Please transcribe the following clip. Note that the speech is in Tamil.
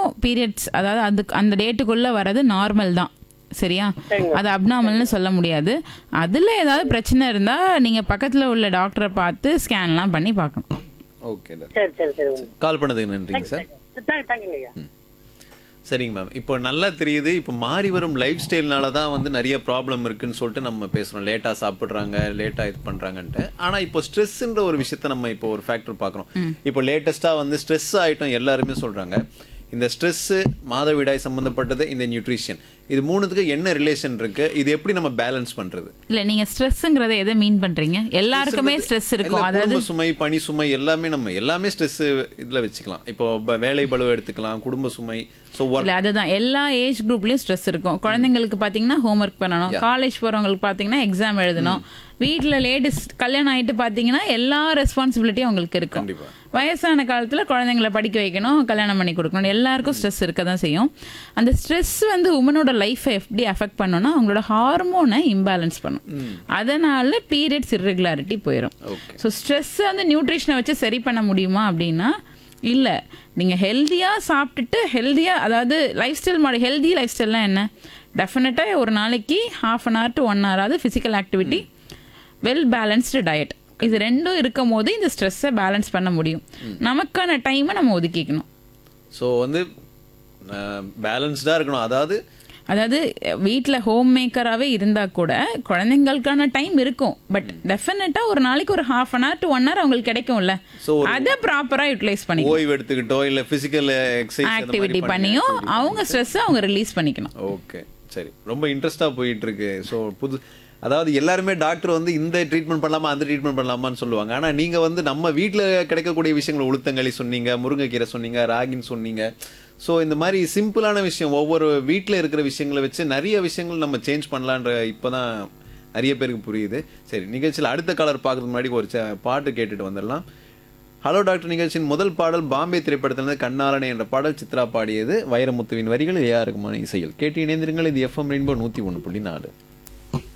பீரியட்ஸ் அதாவது அதுக்கு அந்த டேட்டுக்குள்ளே வர்றது நார்மல் தான் சரியா அது அப்நார்மல்னு சொல்ல முடியாது அதில் ஏதாவது பிரச்சனை இருந்தால் நீங்கள் பக்கத்தில் உள்ள டாக்டரை பார்த்து ஸ்கேன்லாம் பண்ணி பார்க்கணும் ஓகே சரி சரி சரி கால் பண்ணதுக்கு நன்றிங்க சார் தேங்க் தேங்க்யூங்க ஐயா சரிங்க மேம் இப்போ நல்லா தெரியுது இப்போ மாறி வரும் லைஃப் ஸ்டைல்னால தான் வந்து நிறைய ப்ராப்ளம் இருக்குன்னு சொல்லிட்டு நம்ம பேசுகிறோம் லேட்டாக சாப்பிட்றாங்க லேட்டாக இது பண்ணுறாங்கன்ட்டு ஆனால் இப்போ ஸ்ட்ரெஸ்ன்ற ஒரு விஷயத்த நம்ம இப்போ ஒரு ஃபேக்டர் பார்க்குறோம் இப்போ லேட்டஸ்ட்டாக வந்து ஸ்ட்ரெஸ் ஆகிட்டோம் எல்லாருமே சொல்கிறாங்க இந்த ஸ்ட்ரெஸ்ஸு மாதவிடாய் சம்மந்தப்பட்டது இந்த நியூட்ரிஷன் இது மூணுத்துக்கு என்ன ரிலேஷன் இருக்கு இது எப்படி நம்ம பேலன்ஸ் பண்றது இல்லை நீங்கள் ஸ்ட்ரெஸ்ஸுங்கிறத எதை மீன் பண்ணுறீங்க எல்லாருக்குமே ஸ்ட்ரெஸ் இருக்கும் இல்ல, அதாவது குடும்ப சுமை பணி சுமை எல்லாமே நம்ம எல்லாமே ஸ்ட்ரெஸ் இதுல வச்சுக்கலாம் இப்போ ப- வேலை பளு எடுத்துக்கலாம் குடும்ப சுமை ஸோ ஒர்க் இல்ல அதுதான் எல்லா ஏஜ் குரூப்லயும் ஸ்ட்ரெஸ் இருக்கும் குழந்தைங்களுக்கு பாத்தீங்கன்னா ஹோம்ஒர்க் பண்ணணும் காலேஜ் போறவங்களுக்கு பாத்தீங்கன்னா எக்ஸாம் எழுதணும் வீட்ல லேடிஸ் கல்யாணம் ஆயிட்டு பாத்தீங்கன்னா எல்லா ரெஸ்பான்சிபிலிட்டியும் அவங்களுக்கு இருக்கும் கண்டிப்பா. வயசான காலத்துல குழந்தைங்களை படிக்க வைக்கணும் கல்யாணம் பண்ணி கொடுக்கணும் எல்லாருக்கும் ஸ்ட்ரெஸ் இருக்க தான் செய்யும் அந்த ஸ்ட்ரெஸ் வந்து உமனோட லைஃப்பை எப்படி அஃபெக்ட் பண்ணும்னா அவங்களோட ஹார்மோனை இம்பேலன்ஸ் பண்ணும் அதனால பீரியட்ஸ் இர்ரெகுலாரிட்டி போயிடும் Okay. ஸோ ஸ்ட்ரெஸ் வந்து நியூட்ரிஷனை வச்சு சரி பண்ண முடியுமா அப்படின்னா இல்லை நீங்கள் ஹெல்த்தியாக சாப்பிட்டுட்டு ஹெல்த்தியாக அதாவது லைஃப் ஸ்டைல் மாடி ஹெல்தி லைஃப் ஸ்டைல்லாம் என்ன டெஃபினட்டாக ஒரு நாளைக்கு half an hour to one hour ஆகுது physical activity well balanced diet இது ரெண்டும் இருக்கும் போது இந்த ஸ்ட்ரெஸ்ஸை பேலன்ஸ் பண்ண முடியும் நமக்கான டைமை நம்ம ஒதுக்கிக்கணும் ஸோ வந்து பேலன்ஸ்டா இருக்கணும் அதாவது அதாவது வீட்டில் ஹோம் மேக்கராகவே இருந்தால் கூட குழந்தைங்களுக்கான டைம் இருக்கும் பட் டெஃபினட்டாக ஒரு நாளைக்கு ஒரு half an hour to one hour அவங்களுக்கு கிடைக்கும்ல So, அதை ப்ராப்பராக யூட்டிலைஸ் பண்ணி ஓய்வு எடுத்துக்கிட்டோ இல்ல பிசிக்கல் எக்ஸசைஸ் ஆக்டிவிட்டி பண்ணியும் அவங்க ஸ்ட்ரெஸ்ஸை அவங்க ரிலீஸ் பண்ணிக்கணும் ஓகே சரி ரொம்ப இன்ட்ரெஸ்டா போயிட்டு இருக்கு ஸோ புது அதாவது எல்லாருமே டாக்டர் வந்து இந்த ட்ரீட்மெண்ட் பண்ணலாமா அந்த ட்ரீட்மெண்ட் பண்ணலாமான்னு சொல்லுவாங்க ஆனா நீங்க வந்து நம்ம வீட்ல கிடைக்கக்கூடிய விஷயங்கள் உளுத்தங்களி சொன்னீங்க முருங்கைக்கீரை சொன்னீங்க ராகின்னு சொன்னீங்க ஸோ இந்த மாதிரி சிம்பிளான விஷயம் ஒவ்வொரு வீட்டில் இருக்கிற விஷயங்களை வச்சு நிறைய விஷயங்கள் நம்ம சேஞ்ச் பண்ணலான்ற இப்போதான் நிறைய பேருக்கு புரியுது சரி நிகழ்ச்சியில் அடுத்த காலர் பார்க்கறதுக்கு முன்னாடி ஒரு ச- பாட்டு கேட்டுட்டு வந்துடலாம் ஹலோ டாக்டர் நிகழ்ச்சியின் முதல் பாடல் பாம்பே திரைப்படத்திலிருந்து கண்ணாலனை என்ற பாடல் சித்ரா பாடியது வைரமுத்துவின் வரிகள் ஏஆர் ரகுமான் இசையில் கேட்டு இணைந்திருங்கள் இது எஃப்எம் ரெயின்போ நூற்றி ஒன்று புள்ளி நாலு